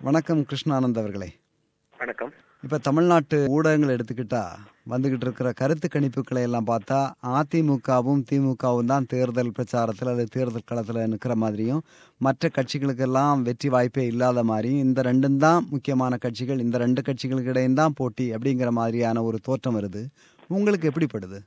வணக்கம் கிருஷ்ணானந்த் அவர்களே வணக்கம் இப்ப தமிழ்நாட்டு ஊடகங்கள் எடுத்துக்கிட்டா வந்துகிட்டு இருக்கிற கருத்து கணிப்புகளை எல்லாம் பார்த்தா அதிமுகவும் திமுகவும் தான் தேர்தல் பிரச்சாரத்தில் அது தேர்தல் களத்தில் நிற்கிற மாதிரியும் மற்ற கட்சிகளுக்கெல்லாம் வெற்றி வாய்ப்பே இல்லாத மாதிரியும் இந்த ரெண்டும் தான் முக்கியமான கட்சிகள் இந்த ரெண்டு கட்சிகளுக்கு இடையும் தான் போட்டி அப்படிங்கிற மாதிரியான ஒரு தோற்றம் வருது உங்களுக்கு எப்படிப்படுது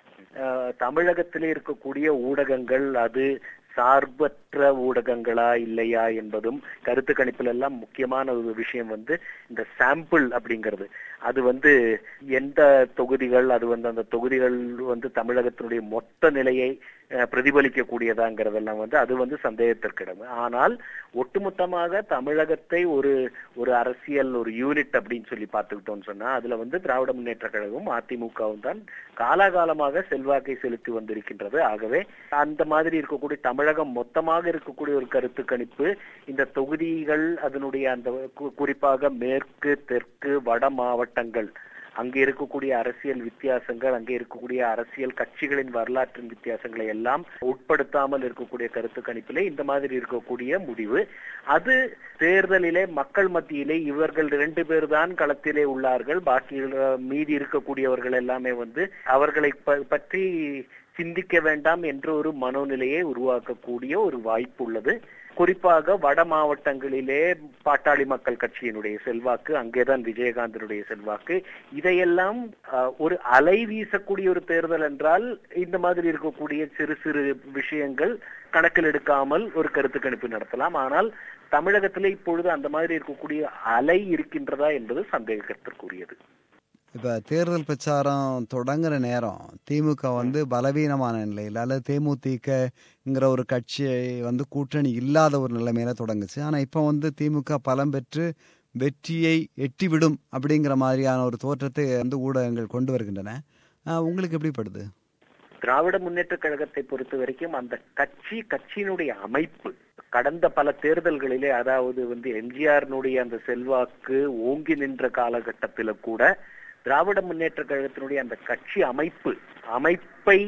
அஹ், தமிழகத்திலே இருக்கக்கூடிய ஊடகங்கள் அது சார்பற்ற ஊடகங்களா இல்லையா என்பதும் கருத்து கணிப்பில் எல்லாம் முக்கியமான ஒரு விஷயம் வந்து இந்த சாம்பிள் அப்படிங்கிறது அது வந்து எந்த தொகுதிகள் அது வந்து அந்த தொகுதிகள் வந்து தமிழகத்தினுடைய மொத்த நிலையை அஹ், பிரதிபலிக்கக்கூடியதாங்கிறதெல்லாம் வந்து அது வந்து சந்தேகத்திற்கிடம் ஆனால் ஒட்டுமொத்தமாக தமிழகத்தை ஒரு ஒரு அரசியல் ஒரு யூனிட் அப்படின்னு சொல்லி பார்த்துக்கிட்டோம்னு சொன்னா அதுல வந்து திராவிட முன்னேற்ற கழகமும் அதிமுகவும் தான் காலாகாலமாக செல்வாக்கை செலுத்தி வந்திருக்கின்றது ஆகவே அந்த மாதிரி இருக்கக்கூடிய தமிழகம் மொத்தமாக இருக்கக்கூடிய ஒரு கருத்து கணிப்பு இந்த தொகுதிகள் அதனுடைய அந்த கு- குறிப்பாக மேற்கு தெற்கு வட மாவட்டங்கள் அங்கே இருக்கக்கூடிய அரசியல் வித்தியாசங்கள் அங்கே இருக்கக்கூடிய அரசியல் கட்சிகளின் வரலாற்றின் வித்தியாசங்களை எல்லாம் உட்படுத்தாமல் இருக்கக்கூடிய கருத்து கணிப்பிலே இந்த மாதிரி இருக்கக்கூடிய முடிவு அது தேர்தலிலே மக்கள் மத்தியிலே இவர்கள் ரெண்டு பேர் தான் களத்திலே உள்ளார்கள் பாக்கி அஹ், மீதி இருக்கக்கூடியவர்கள் எல்லாமே வந்து அவர்களை ப- பற்றி சிந்திக்க வேண்டாம் என்ற ஒரு மனோநிலையை உருவாக்கக்கூடிய ஒரு வாய்ப்பு உள்ளது குறிப்பாக வட மாவட்டங்களிலே பாட்டாளி மக்கள் கட்சியினுடைய செல்வாக்கு அங்கேதான் விஜயகாந்தனுடைய செல்வாக்கு இதையெல்லாம் அஹ், ஒரு அலை வீசக்கூடிய ஒரு தேர்தல் என்றால் இந்த மாதிரி இருக்கக்கூடிய சிறு சிறு விஷயங்கள் கணக்கில் எடுக்காமல் ஒரு கருத்து கணிப்பு நடத்தலாம் ஆனால் தமிழகத்திலே இப்பொழுது அந்த மாதிரி இருக்கக்கூடிய அலை இருக்கின்றதா என்பது சந்தேகத்திற்குரியது இப்ப தேர்தல் பிரச்சாரம் தொடங்குற நேரம் திமுக வந்து பலவீனமான நிலையில் அல்லது தேமுதிகங்கிற ஒரு கட்சியை வந்து கூட்டணி இல்லாத ஒரு நிலைமையில தொடங்குச்சு ஆனா இப்ப வந்து திமுக பலம் பெற்று வெற்றியை எட்டிவிடும் அப்படிங்கிற மாதிரியான ஒரு தோற்றத்தை வந்து ஊடகங்கள் கொண்டு வருகின்றன ஆஹ் உங்களுக்கு எப்படிப்படுது திராவிட முன்னேற்ற கழகத்தை பொறுத்த வரைக்கும் அந்த கட்சி கட்சியினுடைய அமைப்பு கடந்த பல தேர்தல்களிலே அதாவது வந்து எம்ஜிஆர்னுடைய அந்த செல்வாக்கு ஓங்கி நின்ற காலகட்டத்தில கூட திராவிட முன்னேற்ற கழகத்தினுடைய அந்த கட்சி அமைப்பு அமைப்பை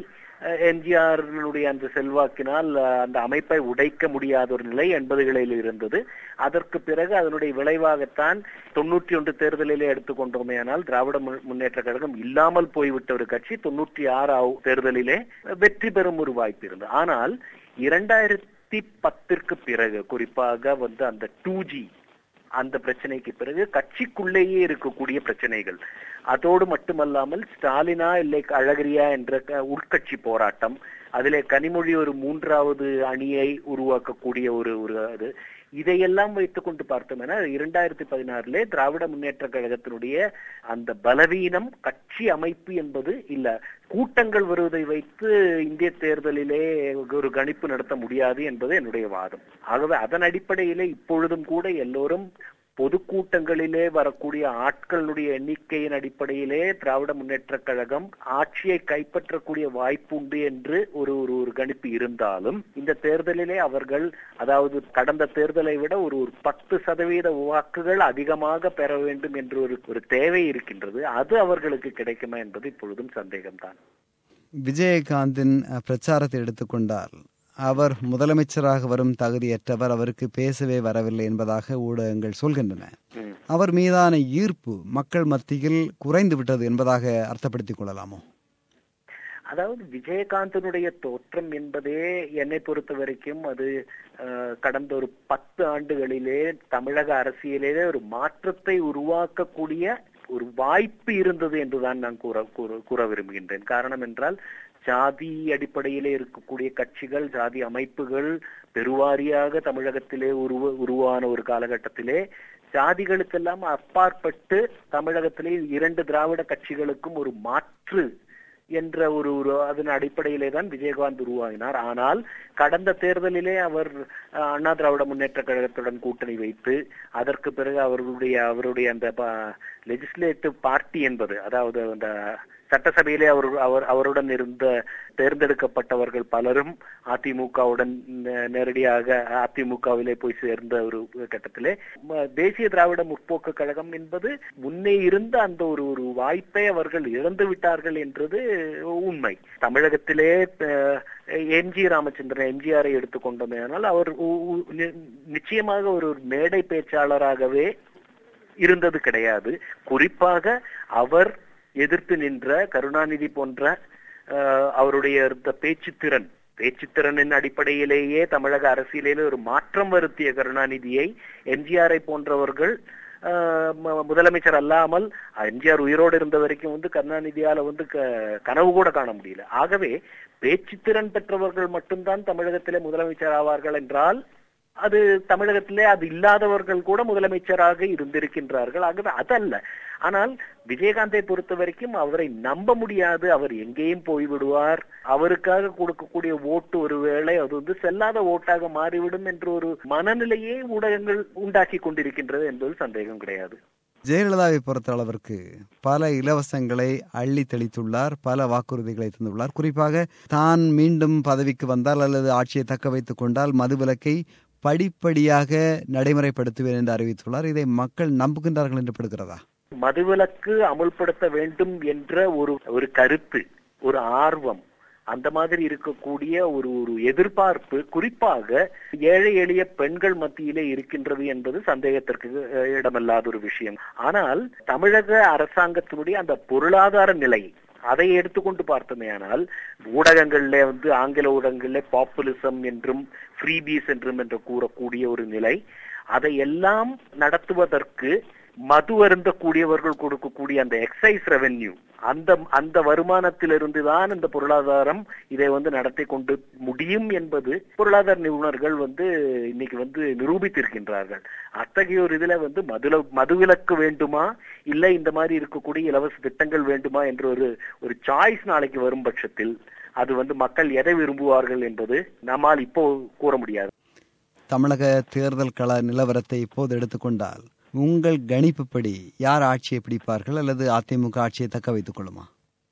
எம்ஜிஆருடைய அந்த செல்வாக்கினால் அஹ், அந்த அமைப்பை உடைக்க முடியாத ஒரு நிலை எண்பதுகளில் இருந்தது அதற்கு பிறகு அதனுடைய விளைவாகத்தான் தொண்ணூற்றி ஒன்று தேர்தலிலே எடுத்துக்கொண்டோமேயானால் திராவிட மு- முன்னேற்ற கழகம் இல்லாமல் போய்விட்ட ஒரு கட்சி தொண்ணூற்றி ஆறாவது தேர்தலிலே வெற்றி பெறும் ஒரு வாய்ப்பு இருந்தது ஆனால் இரண்டாயிரத்தி பத்திற்கு பிறகு குறிப்பாக வந்து அந்த டூ ஜி அந்த பிரச்சனைக்கு பிறகு கட்சிக்குள்ளேயே இருக்கக்கூடிய பிரச்சனைகள் அதோடு மட்டுமல்லாமல் ஸ்டாலினா இல்லை அழகிரியா என்ற க- உட்கட்சி போராட்டம் அதிலே கனிமொழி ஒரு மூன்றாவது அணியை உருவாக்கக்கூடிய ஒரு ஒரு அது இதையெல்லாம் வைத்துக்கொண்டு பார்த்தோம்னா இரண்டாயிரத்தி பதினாறுல திராவிட முன்னேற்ற கழகத்தினுடைய அந்த பலவீனம் கட்சி அமைப்பு என்பது இல்ல கூட்டங்கள் வருவதை வைத்து இந்திய தேர்தலிலே ஒரு கணிப்பு நடத்த முடியாது என்பது என்னுடைய வாதம் ஆகவே அதன் அடிப்படையிலே இப்பொழுதும் கூட எல்லோரும் பொதுக்கூட்டங்களிலே வரக்கூடிய ஆட்களுடைய எண்ணிக்கையின் அடிப்படையிலே திராவிட முன்னேற்ற கழகம் ஆட்சியை கைப்பற்றக்கூடிய வாய்ப்பு உண்டு என்று ஒரு ஒரு ஒரு கணிப்பு இருந்தாலும் இந்த தேர்தலிலே அவர்கள் அதாவது கடந்த தேர்தலை விட ஒரு ஒரு பத்து சதவீத வாக்குகள் அதிகமாக பெற வேண்டும் என்று ஒரு ஒரு தேவை இருக்கின்றது அது அவர்களுக்கு கிடைக்குமா என்பது இப்பொழுதும் சந்தேகம்தான் விஜயகாந்தின் அஹ், பிரச்சாரத்தை எடுத்துக்கொண்டால் அவர் முதலமைச்சராக வரும் தகுதியற்றவர் அவருக்கு பேசவே வரவில்லை என்பதாக ஊடகங்கள் சொல்கின்றன ம். அவர் மீதான ஈர்ப்பு மக்கள் மத்தியில் குறைந்து விட்டது என்பதாக அர்த்தப்படுத்திக் கொள்ளலாமோ அதாவது விஜயகாந்தனுடைய தோற்றம் என்பதே என்னை பொறுத்த வரைக்கும் அது அஹ், கடந்த ஒரு பத்து ஆண்டுகளிலே தமிழக அரசியலிலே ஒரு மாற்றத்தை உருவாக்கக்கூடிய ஒரு வாய்ப்பு இருந்தது என்றுதான் நான் கூற கூற- கூற விரும்புகின்றேன் காரணம் என்றால் ஜாதி அடிப்படையிலே இருக்கக்கூடிய கட்சிகள் ஜாதி அமைப்புகள் பெருவாரியாக தமிழகத்திலே உருவ உருவான ஒரு காலகட்டத்திலே ஜாதிகளுக்கெல்லாம் அப்பாற்பட்டு தமிழகத்திலே இரண்டு திராவிட கட்சிகளுக்கும் ஒரு மாற்று என்ற ஒரு ஒரு அதன் அடிப்படையிலே தான் விஜயகாந்த் உருவாகினார் ஆனால் கடந்த தேர்தலிலே அவர் அஹ், அண்ணா திராவிட முன்னேற்ற கழகத்துடன் கூட்டணி வைத்து அதற்கு பிறகு அவர்களுடைய அவருடைய அந்த லெஜிஸ்லேட்டிவ் பார்ட்டி என்பது அதாவது அந்த சட்டசபையிலே அவர் அவர் அவருடன் இருந்த தேர்ந்தெடுக்கப்பட்டவர்கள் பலரும் அதிமுகவுடன் நே- நேரடியாக அதிமுகவிலே போய் சேர்ந்த ஒரு கட்டத்திலே ம- தேசிய திராவிட முற்போக்கு கழகம் என்பது முன்னே இருந்த அந்த ஒரு ஒரு வாய்ப்பை அவர்கள் இழந்து விட்டார்கள் என்றது உண்மை தமிழகத்திலே அஹ், எம் ஜி ராமச்சந்திரன் எம்ஜிஆரை எடுத்துக்கொண்டோமேனால் அவர் உ- உ- நி- நிச்சயமாக ஒரு ஒரு மேடை பேச்சாளராகவே இருந்தது கிடையாது குறிப்பாக அவர் எதிர்த்து நின்ற கருணாநிதி போன்ற அஹ், அவருடைய இருந்த பேச்சுத்திறன் பேச்சுத்திறனின் அடிப்படையிலேயே தமிழக அரசியலிலே ஒரு மாற்றம் வருத்திய கருணாநிதியை எம்ஜிஆரை போன்றவர்கள் அஹ், ம- முதலமைச்சர் அல்லாமல் எம்ஜிஆர் உயிரோடு இருந்த வரைக்கும் வந்து கருணாநிதியால வந்து க- கனவு கூட காண முடியல ஆகவே பேச்சுத்திறன் பெற்றவர்கள் மட்டும்தான் தமிழகத்திலே முதலமைச்சர் ஆவார்கள் என்றால் அது தமிழகத்திலே அது இல்லாதவர்கள் கூட முதலமைச்சராக இருந்திருக்கின்றார்கள் ஆகவே அதல்ல ஆனால் விஜயகாந்தை பொறுத்த வரைக்கும் அவரை நம்ப முடியாது அவர் எங்கேயும் போய்விடுவார் அவருக்காக கொடுக்கக்கூடிய ஓட்டு ஒருவேளை அது வந்து செல்லாத ஓட்டாக மாறிவிடும் என்ற ஒரு மனநிலையை ஊடகங்கள் உண்டாக்கி கொண்டிருக்கின்றது என்பது சந்தேகம் கிடையாது ஜெயலலிதாவை பொறுத்த அளவிற்கு பல இலவசங்களை அள்ளி தெளித்துள்ளார் பல வாக்குறுதிகளை தந்துள்ளார் குறிப்பாக தான் மீண்டும் பதவிக்கு வந்தால் அல்லது ஆட்சியை தக்க வைத்துக் கொண்டால் மதுவிலக்கை படிப்படியாக நடைமுறைப்படுத்துவேன் என்று அறிவித்துள்ளார் இதை மக்கள் நம்புகின்றார்கள் என்று படுகிறதா மதுவிலக்கு அமுல்படுத்த வேண்டும் என்ற ஒரு ஒரு கருத்து ஒரு ஆர்வம் அந்த மாதிரி இருக்கக்கூடிய ஒரு ஒரு எதிர்பார்ப்பு குறிப்பாக ஏழை எளிய பெண்கள் மத்தியிலே இருக்கின்றது என்பது சந்தேகத்திற்கு அஹ், இடமில்லாத ஒரு விஷயம் ஆனால் தமிழக அரசாங்கத்தினுடைய அந்த பொருளாதார நிலை அதை எடுத்துக்கொண்டு பார்த்தோமேயானால் ஊடகங்கள்ல வந்து ஆங்கில ஊடகங்கள்ல பாப்புலிசம் என்றும் ஃப்ரீபீஸ் என்றும் என்று கூறக்கூடிய ஒரு நிலை அதை எல்லாம் நடத்துவதற்கு மது அருந்தக்கூடியவர்கள் கொடுக்கக்கூடிய அந்த எக்ஸைஸ் ரெவென்யூ அந்த அந்த வருமானத்திலிருந்து தான் இந்த பொருளாதாரம் இதை வந்து நடத்தி கொண்டு முடியும் என்பது பொருளாதார நிபுணர்கள் வந்து இன்னைக்கு வந்து நிரூபித்திருக்கின்றார்கள் அத்தகைய ஒரு இதுல வந்து மதுல மதுவிலக்கு வேண்டுமா இல்ல இந்த மாதிரி இருக்கக்கூடிய இலவச திட்டங்கள் வேண்டுமா என்ற ஒரு ஒரு சாய்ஸ் நாளைக்கு வரும் பட்சத்தில் அது வந்து மக்கள் எதை விரும்புவார்கள் என்பது நம்மால் இப்போ கூற முடியாது தமிழக தேர்தல் கள நிலவரத்தை இப்போது எடுத்துக்கொண்டால் உங்கள் கணிப்புப்படி யார் ஆட்சியை பிடிப்பார்கள் அல்லது அதிமுக ஆட்சியை தக்க வைத்துக் கொள்ளுமா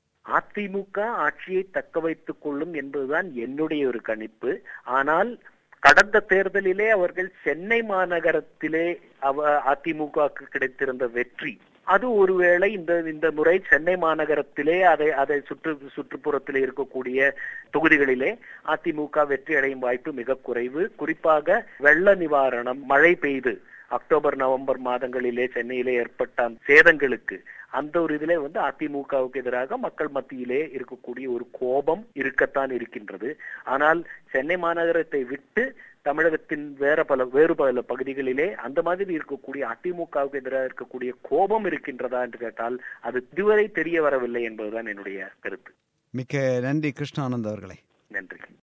அதிமுக ஆட்சியை தக்க வைத்துக் கொள்ளும் என்பதுதான் என்னுடைய ஒரு கணிப்பு ஆனால் கடந்த தேர்தலிலே அவர்கள் சென்னை மாநகரத்திலே அவ அதிமுகவுக்கு கிடைத்திருந்த வெற்றி அது ஒருவேளை இந்த இந்த முறை சென்னை மாநகரத்திலே அதை அதை சுற்று சுற்றுப்புறத்திலே இருக்கக்கூடிய தொகுதிகளிலே அதிமுக வெற்றி அடையும் வாய்ப்பு மிக குறைவு குறிப்பாக வெள்ள நிவாரணம் மழை பெய்து அக்டோபர் நவம்பர் மாதங்களிலே சென்னையிலே ஏற்பட்ட அந்த சேதங்களுக்கு அந்த ஒரு இதிலே வந்து அதிமுகவுக்கு எதிராக மக்கள் மத்தியிலே இருக்கக்கூடிய ஒரு கோபம் இருக்கத்தான் இருக்கின்றது ஆனால் சென்னை மாநகரத்தை விட்டு தமிழகத்தின் வேற பல வேறு பல பகுதிகளிலே அந்த மாதிரி இருக்கக்கூடிய அதிமுகவுக்கு எதிராக இருக்கக்கூடிய கோபம் இருக்கின்றதா என்று கேட்டால் அது இதுவரை தெரிய வரவில்லை என்பதுதான் என்னுடைய கருத்து மிக்க நன்றி கிருஷ்ணானந்த் அவர்களே நன்றி